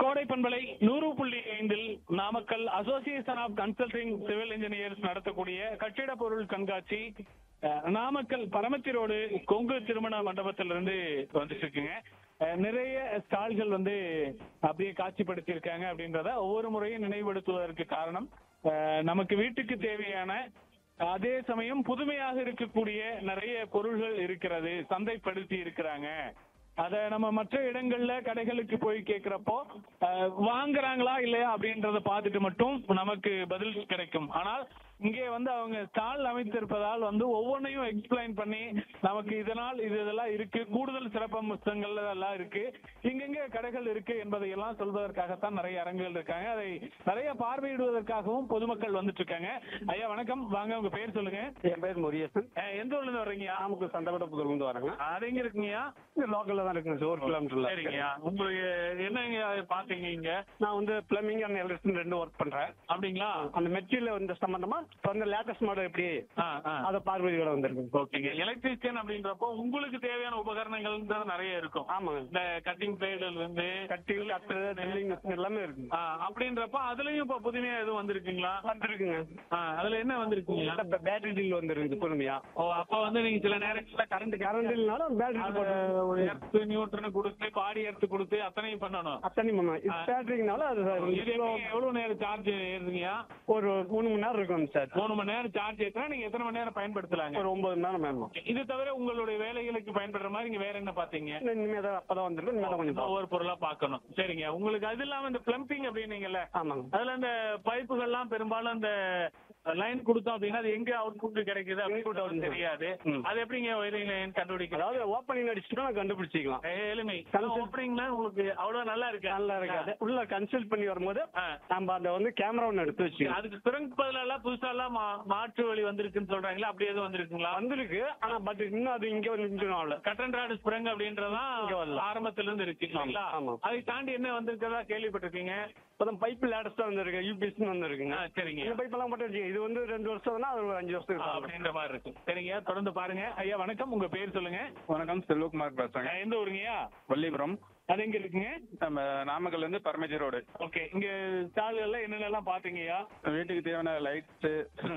கோடை பண்பலை நூறு புள்ளி ஐந்தில் Namakkal association of consulting civil engineers நடத்தக்கூடிய கட்டிட பொருள் கண்காட்சி அஹ், நாமக்கல் பரமத்தி ரோடு கொங்கு திருமண மண்டபத்திலிருந்து வந்துட்டு இருக்குங்க அஹ், நிறைய ஸ்டால்கள் வந்து அப்படியே காட்சிப்படுத்தி இருக்காங்க அப்படின்றத ஒவ்வொரு முறையும் நினைவுபடுத்துவதற்கு காரணம் அஹ், நமக்கு வீட்டுக்கு தேவையான அதே சமயம் புதுமையாக இருக்கக்கூடிய நிறைய பொருள்கள் இருக்கிறது சந்தைப்படுத்தி இருக்கிறாங்க அத நம்ம மற்ற இடங்கள்ல கடைகளுக்கு போய் கேக்குறப்போ அஹ், வாங்குறாங்களா இல்லையா அப்படின்றத பார்த்துட்டு மட்டும் நமக்கு பதில் கிடைக்கும் ஆனால் இங்கே வந்து அவங்க ஸ்டால் அமைத்திருப்பதால் வந்து ஒவ்வொன்றையும் எக்ஸ்பிளைன் பண்ணி நமக்கு இதனால் இது இதெல்லாம் இருக்கு கூடுதல் சிறப்பம்சங்கள் எல்லாம் இருக்கு இங்கெங்க கடைகள் இருக்கு என்பதை எல்லாம் சொல்வதற்காகத்தான் நிறைய அரங்குகள் இருக்காங்க அதை நிறைய பார்வையிடுவதற்காகவும் பொதுமக்கள் வந்துட்டு இருக்காங்க ஐயா வணக்கம் வாங்க உங்க பேர் சொல்லுங்க என் பேர் முரியசன் அஹ், எந்த ஊர்ல இருந்து வர்றீங்க நாமக்கல் சந்தபட புதூர்லேருந்து வரேங்க அது எங்க இருக்கீங்கயா இங்க லோக்கல்ல தான் இருக்குங்க சார் ஒரு கிலோமீட்டர்ல சரிங்கய்யா உங்களுக்கு என்னங்க பாத்தீங்க இங்க நான் வந்து பிளம்பிங் அண்ட் எலக்ட்ரிஷன் ரெண்டு ஒர்க் பண்றேன் அப்படிங்களா அந்த மெட்டீரியல் வந்து சம்பந்தமா இப்போ வந்து லேட்டஸ்ட் மாடல் எப்படி ஆ, ஆ. அதை பார்வையோட வந்திருக்கு ஓகேங்க எலக்ட்ரீஷியன் அப்படின்றப்போ உங்களுக்கு தேவையான உபகரணங்கள் தான் நிறைய இருக்கும் ஆமாங்க இந்த கட்டிங் பிளேட்ல இருந்து கட்டிங் கட்டு ட்ரில்லிங் எல்லாமே இருக்கு ஆ, அப்படின்றப்ப அதுலயும் இப்ப புதுமையா எதுவும் வந்திருக்குங்களா வந்துருக்குங்க ஆ, அதுல என்ன வந்திருக்குங்க பேட்டரி டில் வந்துருக்கு பொறுமையா ஓ அப்ப வந்து நீங்க சில நேரங்கள்ல கரண்ட் கரண்ட் இல்லைனாலும் பேட்டரி ஒரு எர்த்து நியூட்ரன் கொடுத்து பாடி எடுத்து கொடுத்து அத்தனையும் பண்ணணும் அத்தனை மணி இது பேட்டரிங்கனால அது இது எப்படி- எவ்வளவு நேரம் சார்ஜ் ஏறுறீங்க ஒரு மூணு மணி நேரம் இருக்கும் சார் மூணு மணி நேரம் சார்ஜ் ஏற்றினா நீங்க எத்தனை மணி நேரம் பயன்படுத்தலாங்க ஒரு ஒன்பது மணி நேரம் வேணும் இது தவிர உங்களுடைய வேலைகளுக்கு பயன்படுற மாதிரி நீங்க வேற என்ன பாத்தீங்க இனிமே தான் அப்பதான் வந்திருக்கு இனிமே தான் கொஞ்சம் பார்க்கணும். ஒவ்வொரு பொருளா பார்க்கணும் சரிங்க உங்களுக்கு அது இல்லாம இந்த பிளம்பிங் அப்படின்னீங்கல்ல ஆமாங்க அதுல இந்த பைப்புகள்லாம் பெரும்பாலும் அந்த லைன் கொடுத்தோம் அப்படின்னா அது எங்க அவுட்புட் கிடைக்குது அப்படின்னு Input தெரியாது ம். அது எப்படிங்க ஒயரிங் லைன் கண்டுபிடிக்கிறது அதாவது ஓப்பனிங் அடிச்சுட்டோம் கண்டுபிடிச்சிக்கலாம் ஏ, எளிமை Consult- ஓப்பனிங்ல உங்களுக்கு அவ்வளவு நல்லா இருக்கு நல்லா இருக்காது உள்ள கன்சல்ட் பண்ணி வரும்போது ஆ. நம்ம அதை வந்து கேமரா ஒன்று எடுத்து வச்சுக்கலாம் அதுக்கு சுரங்க பதிலா எல்லாம் புதுசா எல்லாம் மா- மாற்று வழி வந்திருக்குன்னு சொல்றாங்களா அப்படி எதுவும் வந்திருக்குங்களா வந்திருக்கு ஆனா பட் இன்னும் அது இங்க வந்து இன்னும் ஆகல கட்டன் ராடு ஸ்பிரங் அப்படின்றதான் இங்க வரல. ஆரம்பத்துல இருந்து இருக்கு இல்லைங்களா ஆமா. அதை தாண்டி என்ன வந்திருக்கதா கேள்விப்பட்டிருக்கீங்க இப்பதான் பைப் லேட்டஸ்டா வந்திருக்கு யூபிஎஸ் வந்திருக்குங்க ஆ, சரிங்க இந்த பைப் எல்லாம் மட்டும் வச்சுங்க இது வந்து ரெண்டு வருஷம்னா அது ஒரு அஞ்சு ஆ, வருஷத்துக்கு ஆகும். அப்படின்ற மாதிரி இருக்கு சரிங்க தொடர்ந்து பாருங்க ஐயா வணக்கம் உங்க பேர் சொல்லுங்க வணக்கம் செல்வகுமார் பேசுறேங்க அஹ், எந்த ஊருங்கய்யா வள்ளிபுரம் அது எங்க இருக்குங்க நம்ம நாமக்கல்ல இருந்து பரமேஜி ரோடு ஓகே இங்க ஸ்டால்கள்ல என்னென்னலாம் பாத்தீங்கய்யா வீட்டுக்கு தேவையான லைட்ஸ்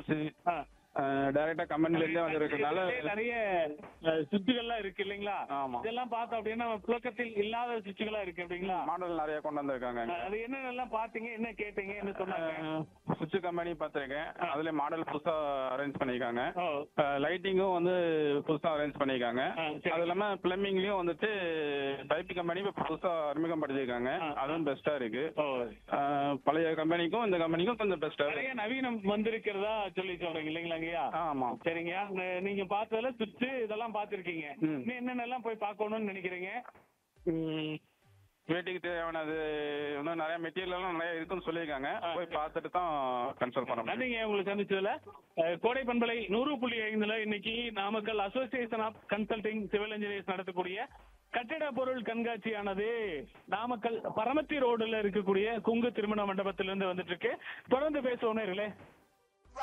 ஆ. டைரக்டா கம்பெனில இருந்தே வந்திருக்கனால நிறைய அஹ், சுவிட்சுகள்லாம் இருக்கு இல்லைங்களா ஆமா இதெல்லாம் பார்த்தோம் அப்படின்னா புழக்கத்தில் இல்லாத சுவிட்சுகளா இருக்கு அப்படிங்களா மாடல் நிறைய கொண்டு வந்திருக்காங்க அஹ், அது என்னென்னலாம் பாத்தீங்க என்ன கேட்டீங்க என்ன சொன்னாங்க சுவிட்ச் கம்பெனி பார்த்துருக்கேன் அதுல மாடல் புதுசா அரேஞ்ச் பண்ணிருக்காங்க ஓ லைட்டிங்கும் வந்து புதுசா அரேஞ்ச் பண்ணிருக்காங்க ஆ, சரி. அது இல்லாம பிளம்பிங்லயும் வந்துட்டு பைப் கம்பெனி இப்ப புதுசா அறிமுகப்படுத்திருக்காங்க ஆ. அதுவும் பெஸ்டா இருக்கு ஓ அஹ், பழைய கம்பெனிக்கும் இந்த கம்பெனிக்கும் கொஞ்சம் பெஸ்டா நிறைய இருக்கு நவீனம் வந்திருக்கிறதா சொல்லி சொல்றீங்க இல்லைங்களாங்கய்யா ஆமா சரிங்க ந- நீங்க பார்த்ததுல சுவிட்ச் இதெல்லாம் பார்த்திருக்கீங்க ம். இன்னும் என்னென்னலாம் போய் பார்க்கணும்னு நினைக்கிறீங்க ம், வீட்டுக்கு தேவையானது இன்னும் நிறைய மெட்டீரியல் எல்லாம் நிறைய இருக்குன்னு சொல்லியிருக்காங்க ஆ. போய் பார்த்துட்டு தான் கன்சல்ட் பண்ண முடியும் நன்றிங்க உங்களை சந்திச்சதுல அஹ், கோடை பண்பலை நூறு புள்ளி ஐந்துல இன்னைக்கு Namakkal association of consulting civil engineers நடத்தக்கூடிய கட்டிட பொருள் கண்காட்சியானது நாமக்கல் பரமத்தி ரோடுல இருக்கக்கூடிய குங்கு திருமண மண்டபத்திலிருந்து வந்துட்டு இருக்கு தொடர்ந்து பேசுவோம் நேர்களே